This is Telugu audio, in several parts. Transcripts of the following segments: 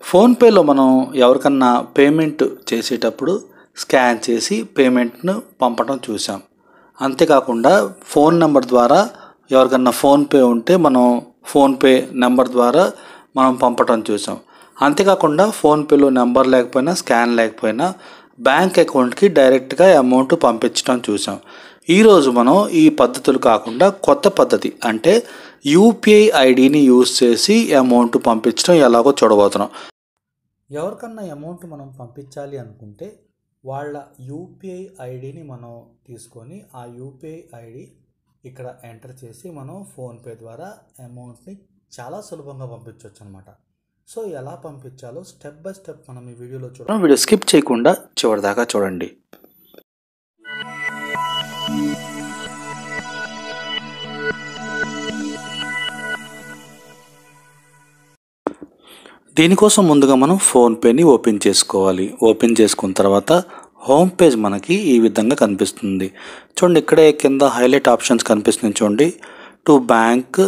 ఫోన్పేలో మనం ఎవరికన్నా పేమెంట్ చేసేటప్పుడు స్కాన్ చేసి పేమెంట్ను పంపడం చూసాం అంతేకాకుండా ఫోన్ నెంబర్ ద్వారా ఎవరికన్నా ఫోన్పే ఉంటే మనం ఫోన్పే నెంబర్ ద్వారా మనం పంపడం చూసాం అంతేకాకుండా ఫోన్పేలో నెంబర్ లేకపోయినా స్కాన్ లేకపోయినా బ్యాంక్ అకౌంట్కి డైరెక్ట్గా అమౌంట్ పంపించడం చూసాం ఈరోజు మనం ఈ పద్ధతులు కాకుండా కొత్త పద్ధతి అంటే యూపీఐ ఐడిని యూజ్ చేసి అమౌంట్ పంపించడం ఎలాగో చూడబోతున్నాం ఎవరికన్నా అమౌంట్ మనం పంపించాలి అనుకుంటే వాళ్ళ యూపీఐ ఐడిని మనం తీసుకొని ఆ యూపీఐ ఐడి ఇక్కడ ఎంటర్ చేసి మనం ఫోన్పే ద్వారా అమౌంట్ని చాలా సులభంగా పంపించవచ్చు అనమాట సో ఎలా పంపించాలో స్టెప్ బై స్టెప్ మనం ఈ వీడియోలో చూడండి వీడియో స్కిప్ చేయకుండా చివరిదాకా చూడండి దీనికోసం ముందుగా మనం ఫోన్పేని ఓపెన్ చేసుకోవాలి ఓపెన్ చేసుకున్న తర్వాత హోమ్ పేజ్ మనకి ఈ విధంగా కనిపిస్తుంది చూడండి ఇక్కడే కింద హైలైట్ ఆప్షన్స్ కనిపిస్తుంది చూడండి టు బ్యాంక్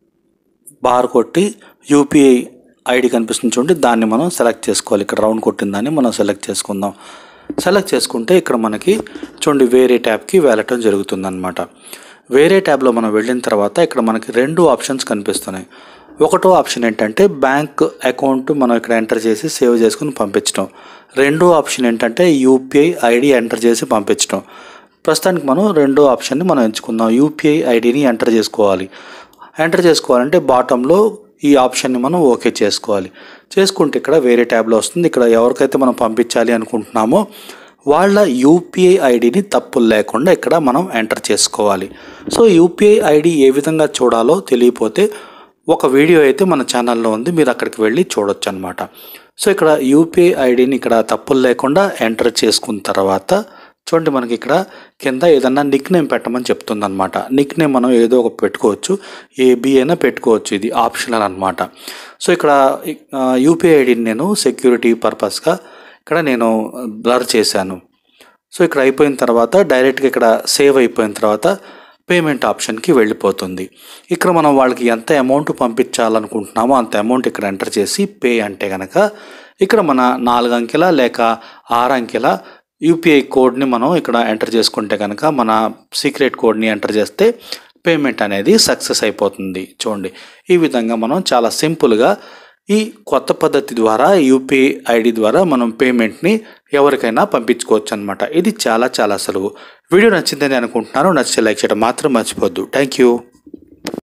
బార్ కొట్టి యూపీఐ ఐడి కనిపిస్తుంది చూడండి దాన్ని మనం సెలెక్ట్ చేసుకోవాలి ఇక్కడ రౌండ్ కొట్టిన దాన్ని మనం సెలెక్ట్ చేసుకుందాం సెలెక్ట్ చేసుకుంటే ఇక్కడ మనకి చూడండి వేరే ట్యాబ్కి వెళ్ళటం జరుగుతుందన్నమాట వేరే ట్యాబ్లో మనం వెళ్ళిన తర్వాత ఇక్కడ మనకి రెండు ఆప్షన్స్ కనిపిస్తున్నాయి ఒకటో ఆప్షన్ ఏంటంటే బ్యాంక్ అకౌంట్ మనం ఇక్కడ ఎంటర్ చేసి సేవ్ చేసుకుని పంపించడం రెండో ఆప్షన్ ఏంటంటే యూపీఐ ఐడి ఎంటర్ చేసి పంపించడం ప్రస్తుతానికి మనం రెండో ఆప్షన్ని మనం ఎంచుకుందాం యూపీఐ ఐడిని ఎంటర్ చేసుకోవాలి ఎంటర్ చేసుకోవాలంటే బాటంలో ఈ ఆప్షన్ని మనం ఓకే చేసుకోవాలి చేసుకుంటే ఇక్కడ వేరే ట్యాబ్లో వస్తుంది ఇక్కడ ఎవరికైతే మనం పంపించాలి అనుకుంటున్నామో వాళ్ళ యూపీఐ ఐడిని తప్పులు లేకుండా ఇక్కడ మనం ఎంటర్ చేసుకోవాలి సో యూపీఐ ఐడి ఏ విధంగా చూడాలో తెలియపోతే ఒక వీడియో అయితే మన ఛానల్లో ఉంది మీరు అక్కడికి వెళ్ళి చూడొచ్చు అనమాట సో ఇక్కడ యూపీఐ ఐడిని ఇక్కడ తప్పులు లేకుండా ఎంటర్ చేసుకున్న తర్వాత చూడండి మనకి ఇక్కడ కింద ఏదన్నా నిక్ నేమ్ పెట్టమని చెప్తుంది అనమాట నిక్ నేమ్ మనం ఏదో ఒక పెట్టుకోవచ్చు ఏ బి అయినా పెట్టుకోవచ్చు ఇది ఆప్షనల్ అనమాట సో ఇక్కడ యూపీఐ ఐడిని నేను సెక్యూరిటీ పర్పస్గా ఇక్కడ నేను బ్లర్ చేశాను సో ఇక్కడ అయిపోయిన తర్వాత డైరెక్ట్గా ఇక్కడ సేవ్ అయిపోయిన తర్వాత పేమెంట్ ఆప్షన్కి వెళ్ళిపోతుంది ఇక్కడ మనం వాళ్ళకి ఎంత అమౌంట్ పంపించాలనుకుంటున్నామో అంత అమౌంట్ ఇక్కడ ఎంటర్ చేసి పే అంటే కనుక ఇక్కడ మన నాలుగు అంకెల లేక ఆరు అంకెల యూపీఐ కోడ్ని మనం ఇక్కడ ఎంటర్ చేసుకుంటే కనుక మన సీక్రెట్ కోడ్ని ఎంటర్ చేస్తే పేమెంట్ అనేది సక్సెస్ అయిపోతుంది చూడండి ఈ విధంగా మనం చాలా సింపుల్గా ఈ కొత్త పద్ధతి ద్వారా యూపీఐ ఐడి ద్వారా మనం పేమెంట్ని ఎవరికైనా పంపించుకోవచ్చు అనమాట ఇది చాలా చాలా సులువు వీడియో నచ్చిందని అనుకుంటున్నాను నచ్చితే లైక్ చేయడం మాత్రం మర్చిపోద్దు థ్యాంక్ యూ